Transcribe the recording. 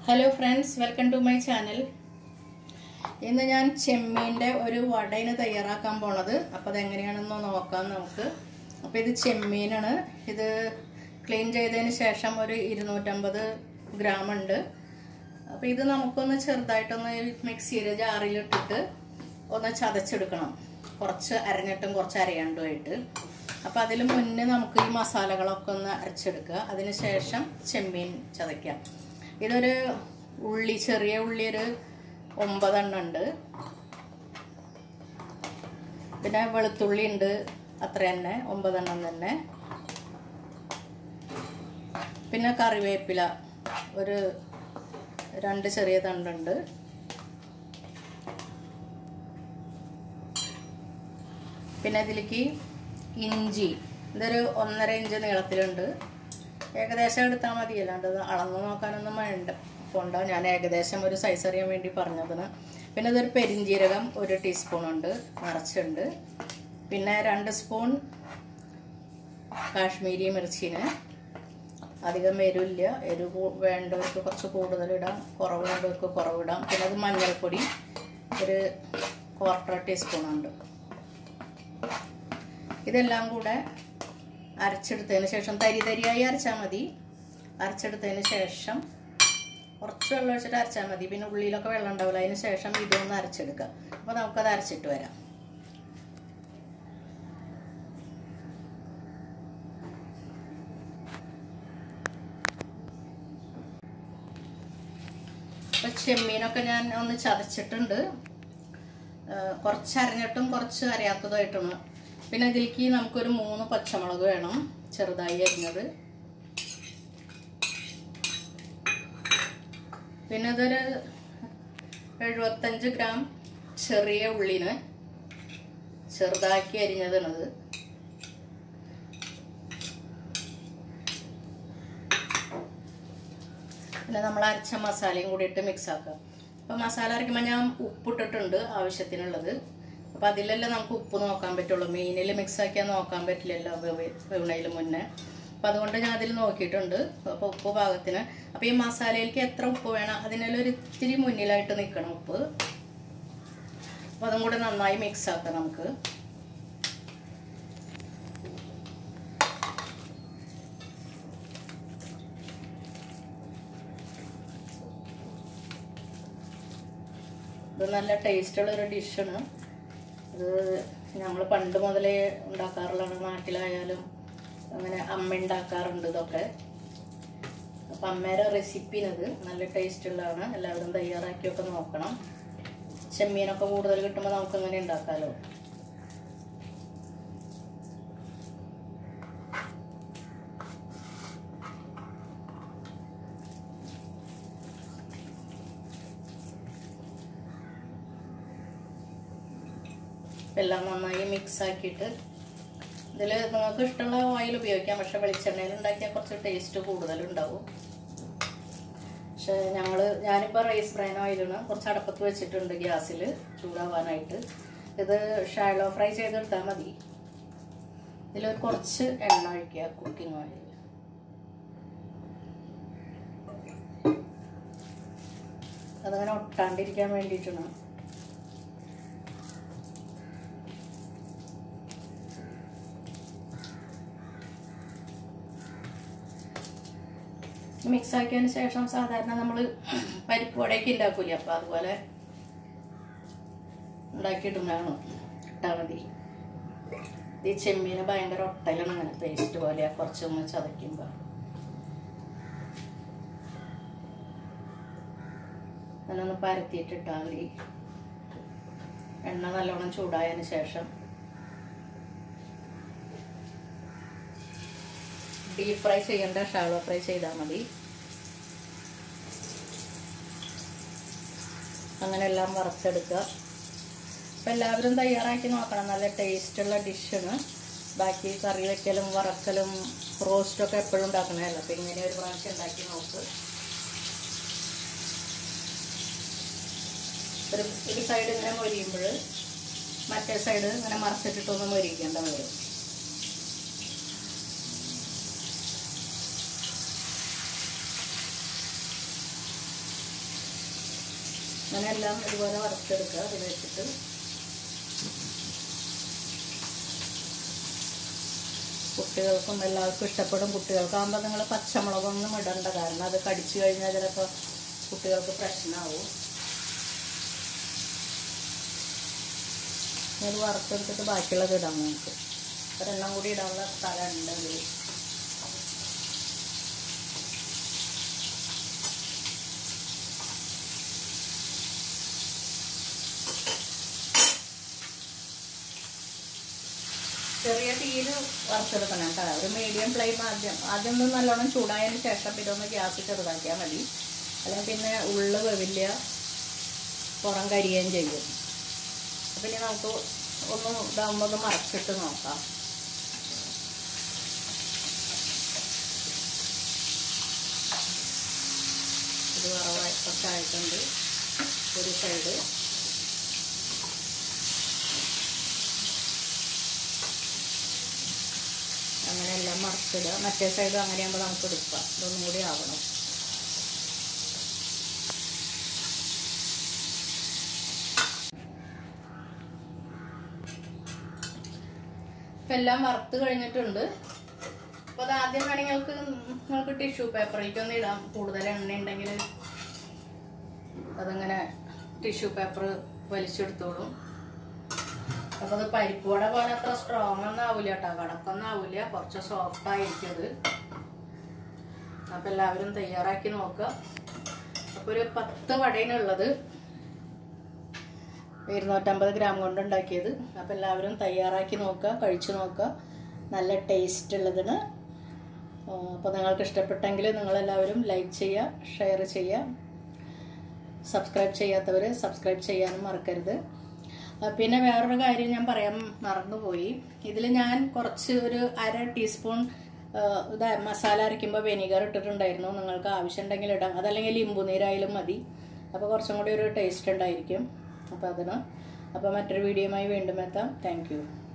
hello friends welcome to my channel ഇന്ന് ഞാൻ ചെമ്മീൻ്റെ ഒരു വടയിന് തയ്യാറാക്കാൻ പോണത് അപ്പോൾ അതെങ്ങനെയാണെന്ന് നോക്കാം നമുക്ക് അപ്പോൾ ഇത് ചെമ്മീനാണ് ഇത് ക്ലീൻ ചെയ്തതിന് ശേഷം ഒരു ഇരുന്നൂറ്റമ്പത് ഗ്രാം ഉണ്ട് അപ്പോൾ ഇത് നമുക്കൊന്ന് ചെറുതായിട്ടൊന്ന് മിക്സിയിൽ ജാറിലിട്ടിട്ട് ഒന്ന് ചതച്ചെടുക്കണം കുറച്ച് അരഞ്ഞിട്ടും കുറച്ച് അരയാണ്ടുമായിട്ട് അപ്പോൾ അതിൽ മുന്നേ നമുക്ക് ഈ മസാലകളൊക്കെ ഒന്ന് അരച്ചെടുക്കുക അതിന് ശേഷം ചെമ്മീൻ ചതയ്ക്കാം ഇതൊരു ഉള്ളി ചെറിയ ഉള്ളി ഒരു ഒമ്പതെണ്ണം ഉണ്ട് പിന്നെ വെളുത്തുള്ളി ഉണ്ട് അത്ര തന്നെ ഒമ്പതെണ്ണം തന്നെ പിന്നെ കറിവേപ്പില ഒരു രണ്ട് ചെറിയ തണ്ടുണ്ട് പിന്നെ ഇതിലേക്ക് ഇഞ്ചി ഇതൊരു ഒന്നര ഇഞ്ച് നീളത്തിലുണ്ട് ഏകദേശം എടുത്താൽ മതി അല്ലാണ്ട് ഇത് അളന്ന് നോക്കാനൊന്നും വേണ്ട പോണ്ട ഞാൻ ഏകദേശം ഒരു സൈസ് അറിയാൻ വേണ്ടി പറഞ്ഞതിന് പിന്നെ ഇതൊരു പെരിഞ്ജീരകം ഒരു ടീസ്പൂൺ ഉണ്ട് നിറച്ചുണ്ട് പിന്നെ രണ്ട് സ്പൂൺ കാശ്മീരി മിർച്ചിന് അധികം എരിവില്ല എരിവ് വേണ്ടവർക്ക് കുറച്ച് കൂടുതലിടാം കുറവ് വേണ്ടവർക്ക് കുറവിടാം പിന്നെ അത് മഞ്ഞൾപ്പൊടി ഒരു ക്വാർട്ടർ ടീസ്പൂൺ ഉണ്ട് ഇതെല്ലാം കൂടെ അരച്ചെടുത്തതിന് ശേഷം തരി തരിയായി അരച്ചാൽ മതി അരച്ചെടുത്തതിന് ശേഷം കുറച്ച് വെള്ളം ഒഴിച്ചിട്ട് അരച്ചാൽ മതി പിന്നെ ഉള്ളിലൊക്കെ വെള്ളം ഉണ്ടാവില്ല അതിന് ശേഷം ഇതൊന്ന് അരച്ചെടുക്കുക അപ്പോൾ നമുക്കത് അരച്ചിട്ട് വരാം ഇപ്പം ചെമ്മീനൊക്കെ ഞാൻ ഒന്ന് ചതച്ചിട്ടുണ്ട് കുറച്ച് അരഞ്ഞിട്ടും കുറച്ച് അരയാത്തതായിട്ടാണ് പിന്നെ ഇതിലേക്ക് നമുക്കൊരു മൂന്ന് പച്ചമുളക് വേണം ചെറുതായി അരിഞ്ഞത് പിന്നെ ഇതൊരു എഴുപത്തഞ്ച് ഗ്രാം ചെറിയ ഉള്ളിന് ചെറുതാക്കി അരിഞ്ഞതാണത് പിന്നെ നമ്മൾ അരച്ച മസാലയും കൂടി ഇട്ട് മിക്സ് ആക്കുക അപ്പോൾ മസാല അരയ്ക്കുമ്പോൾ ഞാൻ ഉപ്പിട്ടിട്ടുണ്ട് ആവശ്യത്തിനുള്ളത് അപ്പോൾ അതിലല്ലേ നമുക്ക് ഉപ്പ് നോക്കാൻ പറ്റുള്ളൂ മീനിൽ മിക്സ് ആക്കിയാൽ നോക്കാൻ പറ്റില്ലല്ലോ വെവണയിൽ മുന്നേ അപ്പോൾ അതുകൊണ്ട് ഞാൻ അതിൽ നോക്കിയിട്ടുണ്ട് അപ്പോൾ ഉപ്പ് പാകത്തിന് അപ്പോൾ ഈ മസാലയിലേക്ക് എത്ര ഉപ്പ് വേണം അതിനെല്ലാം ഒരു ഇത്തിരി മുന്നിലായിട്ട് നിൽക്കണം ഉപ്പ് അപ്പോൾ അതും കൂടെ നന്നായി മിക്സ് ആക്കാം നമുക്ക് ഇത് നല്ല ടേസ്റ്റുള്ള ഒരു ഡിഷാണ് ഇത് നമ്മൾ പണ്ട് മുതലേ ഉണ്ടാക്കാറുള്ളതാണ് നാട്ടിലായാലും അങ്ങനെ അമ്മ ഉണ്ടാക്കാറുണ്ട് ഇതൊക്കെ അപ്പം അമ്മയുടെ റെസിപ്പിനത് നല്ല ടേസ്റ്റ് ഉള്ളതാണ് എല്ലാവരും തയ്യാറാക്കിയൊക്കെ നോക്കണം ചെമ്മീനൊക്കെ കൂടുതൽ കിട്ടുമ്പോൾ നമുക്ക് അങ്ങനെ ഉണ്ടാക്കാമല്ലോ എല്ലാം നന്നായി മിക്സ് ആക്കിയിട്ട് ഇതിൽ നിങ്ങൾക്ക് ഇഷ്ടമുള്ള ഓയിൽ ഉപയോഗിക്കാം പക്ഷെ വെളിച്ചെണ്ണയിൽ ഉണ്ടാക്കിയാൽ കുറച്ച് ടേസ്റ്റ് കൂടുതലുണ്ടാവും പക്ഷെ ഞങ്ങൾ ഞാനിപ്പോൾ റൈസ് ബ്രൈൻ ഓയിലാണ് കുറച്ച് അടപ്പത്ത് വെച്ചിട്ടുണ്ട് ഗ്യാസിൽ ചൂടാവാനായിട്ട് ഇത് ഷാലോ ഫ്രൈ ചെയ്തെടുത്താൽ മതി ഇതിലൊരു കുറച്ച് എണ്ണ ഒഴിക്കുക കുക്കിംഗ് ഓയിൽ അതങ്ങനെ ഒട്ടാണ്ടിരിക്കാൻ വേണ്ടിയിട്ടാണ് മിക്സ് ആക്കിയതിന് ശേഷം സാധാരണ നമ്മൾ പരിപ്പ് വടയൊക്കെ ഉണ്ടാക്കൂലേ അപ്പോൾ അതുപോലെ ഉണ്ടാക്കിയിടുന്നതാണ് ഇട്ടാൽ മതി ഈ ചെമ്മീന് ഭയങ്കര ഒട്ടലാണ് അങ്ങനെ പേസ്റ്റ് പോലെ കുറച്ചൊന്ന് ചതയ്ക്കുമ്പോൾ നല്ലൊന്ന് പരത്തിയിട്ടിട്ടാൽ മതി എണ്ണ നല്ലോണം ചൂടായതിന് ശേഷം ഡീപ് ഫ്രൈ ചെയ്യേണ്ട ഷാളോ ഫ്രൈ ചെയ്താൽ മതി അങ്ങനെ എല്ലാം വറുത്തെടുക്കുക അപ്പം എല്ലാവരും തയ്യാറാക്കി നോക്കണം നല്ല ടേസ്റ്റുള്ള ഡിഷാണ് ബാക്കി കറി വെക്കലും വറക്കലും റോസ്റ്റൊക്കെ എപ്പോഴും ഉണ്ടാക്കണമല്ലോ അപ്പം ഇങ്ങനെ ഒരു പ്രാവശ്യം ഉണ്ടാക്കി നോക്ക് ഒരു ഒരു സൈഡ് ഇങ്ങനെ മൊരിയുമ്പോൾ മറ്റേ സൈഡ് ഇങ്ങനെ മറച്ചിട്ടിട്ടൊന്ന് മൊരിക്കേണ്ട വരും അങ്ങനെ എല്ലാം ഇതുപോലെ വറുത്തെടുക്കുക അത് വെച്ചിട്ട് കുട്ടികൾക്കും എല്ലാവർക്കും ഇഷ്ടപ്പെടും കുട്ടികൾക്കാകുമ്പോൾ നിങ്ങൾ പച്ചമുളകൊന്നും ഇടണ്ട കാരണം അത് കടിച്ചു കഴിഞ്ഞാൽ ചിലപ്പോൾ കുട്ടികൾക്ക് പ്രശ്നമാവും ഇത് വറുത്തെടുത്തിട്ട് ബാക്കിയുള്ളത് ഇടാം നമുക്ക് ഒരെണ്ണം കൂടി ഇടാനുള്ള സ്ഥലം ഉണ്ട് അതിൽ ചെറിയ തീയിൽ വറുത്തെടുക്കണം കേട്ടോ ഒരു മീഡിയം ഫ്ലെയിം ആദ്യം ആദ്യം ഒന്ന് നല്ലോണം ചൂടായതിന് ശേഷം പിന്നെ ഒന്ന് ഗ്യാസ് ചെറുതാക്കിയാൽ മതി അല്ലെങ്കിൽ പിന്നെ ഉള്ളു വേവില്ല പുറം കരിയുകയും ചെയ്യും അപ്പം ഇനി നമുക്ക് ഒന്ന് ഇതാകുമ്പോൾ ഒന്ന് മറച്ചിട്ട് നോക്കാം ഇത് വറവായി കുറച്ചായിട്ടുണ്ട് ഒരു സൈഡ് അങ്ങനെ എല്ലാം മറച്ചിടുക മറ്റേ സൈഡും അങ്ങനെയാകുമ്പോൾ നമുക്ക് എടുക്കാം ഇതൊന്നും കൂടി ആവണം ഇപ്പം എല്ലാം വറുത്ത് കഴിഞ്ഞിട്ടുണ്ട് അപ്പോൾ അത് ആദ്യം വേണമെങ്കിൽ നിങ്ങൾക്ക് നിങ്ങൾക്ക് ടിഷ്യൂ പേപ്പറിലേക്കൊന്ന് ഇടാം കൂടുതൽ എണ്ണ ഉണ്ടെങ്കിൽ അതങ്ങനെ ടിഷ്യൂ പേപ്പർ വലിച്ചെടുത്തോളും അപ്പോൾ അത് പരിപ്പുവട പോലെ അത്ര സ്ട്രോങ് ഒന്നും ആവില്ല കേട്ടോ കടക്കൊന്നും ആവില്ല കുറച്ച് സോഫ്റ്റ് ആയിരിക്കും അത് അപ്പോൾ എല്ലാവരും തയ്യാറാക്കി നോക്കുക അപ്പോൾ ഒരു പത്ത് വടയിനുള്ളത് ഇരുന്നൂറ്റമ്പത് ഗ്രാം കൊണ്ട് ഉണ്ടാക്കിയത് അപ്പോൾ എല്ലാവരും തയ്യാറാക്കി നോക്കുക കഴിച്ചു നോക്കുക നല്ല ടേസ്റ്റ് ഉള്ളതിന് അപ്പോൾ നിങ്ങൾക്ക് ഇഷ്ടപ്പെട്ടെങ്കിൽ നിങ്ങളെല്ലാവരും ലൈക്ക് ചെയ്യുക ഷെയർ ചെയ്യുക സബ്സ്ക്രൈബ് ചെയ്യാത്തവർ സബ്സ്ക്രൈബ് ചെയ്യാനും മറക്കരുത് ആ, പിന്നെ വേറൊരു കാര്യം ഞാൻ പറയാൻ മറന്നുപോയി ഇതിൽ ഞാൻ കുറച്ച് ഒരു അര ടീസ്പൂൺ ആ, ഇത് മസാല അരയ്ക്കുമ്പോൾ വെനിഗർ ഇട്ടിട്ടുണ്ടായിരുന്നു നിങ്ങൾക്ക് ആവശ്യമുണ്ടെങ്കിൽ ഇടാം അതല്ലെങ്കിൽ ലിമ്പു നീരായാലും മതി അപ്പോൾ കുറച്ചും കൂടി ഒരു ടേസ്റ്റ് ഉണ്ടായിരിക്കും അപ്പോൾ അതിന് അപ്പോൾ മറ്റൊരു വീഡിയോയുമായി വീണ്ടും എത്താം താങ്ക്